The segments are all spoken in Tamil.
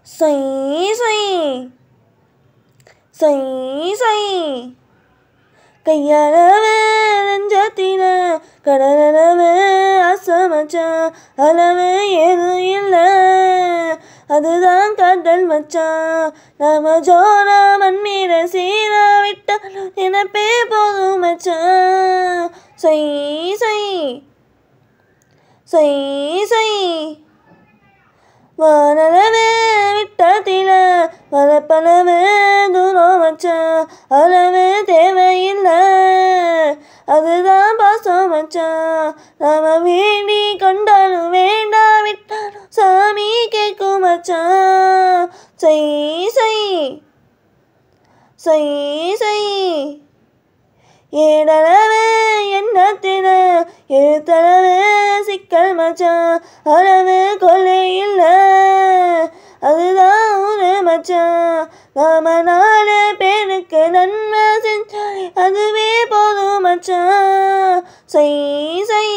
சொய் சொய் சொய் சொய் கையளவு நெஞ்சத்தின கடலளவு அசமச்சான் அளவு ஏதும் இல்லை அதுதான் காதல் மச்சான் நாம ஜோரா மண்மீர சீரா விட்ட நினைப்பே போதும் மச்சான் சொய் சொய் சொய் சொய் வானளவு விட்டத்தில வரப்பளவு தூரம் மச்சான் அளவு தேவையில்லை அதுதான் பாசம் மச்சான் நாம வேண்டி கொண்டாலும் வேண்டாம் விட்டாலும் சாமி கேட்கும் மச்சான் சொய் சொய் சொய் சொய் ஏடளவு எண்ணத்தின எழுத்தளவு சிக்கல் மச்சான் அளவு கொலை இல்லை அதுதான் ஒரு மச்சான் நாம நாலு பேருக்கு நன்மை செஞ்சாலே அதுவே போதும் மச்சான் சொய் சொய்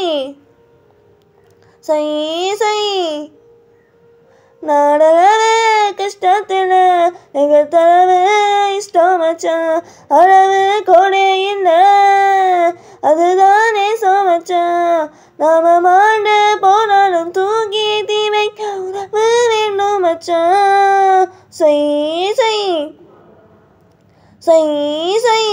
சொய் சொய் நாடளவு கஷ்டத்தில் எகத்தளவு இஷ்டம் மச்சான் அளவு கொடை இல்லை அதுதானே சோமச்சான் நாம மாண்டு போனாலும் தூங்கி தீமைக்க உறவு வேண்டும் மச்சான் சொய் சொய் சொய் சொய்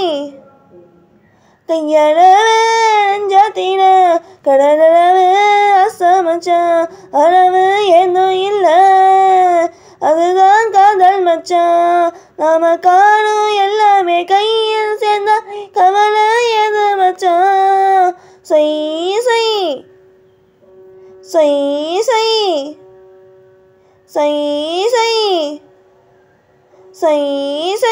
கையளவு நெஞ்சத்தின கடலளவு அசமச்சான் அளவு ஏதும் இல்லை அதுதான் காதல் மச்சான் நாம காணும் எல்லாமே கையில் சேர்ந்தா கவலை எது மச்சான் சொய் சொய் சொய் சொய் சொய் சொய் சொய் சொய்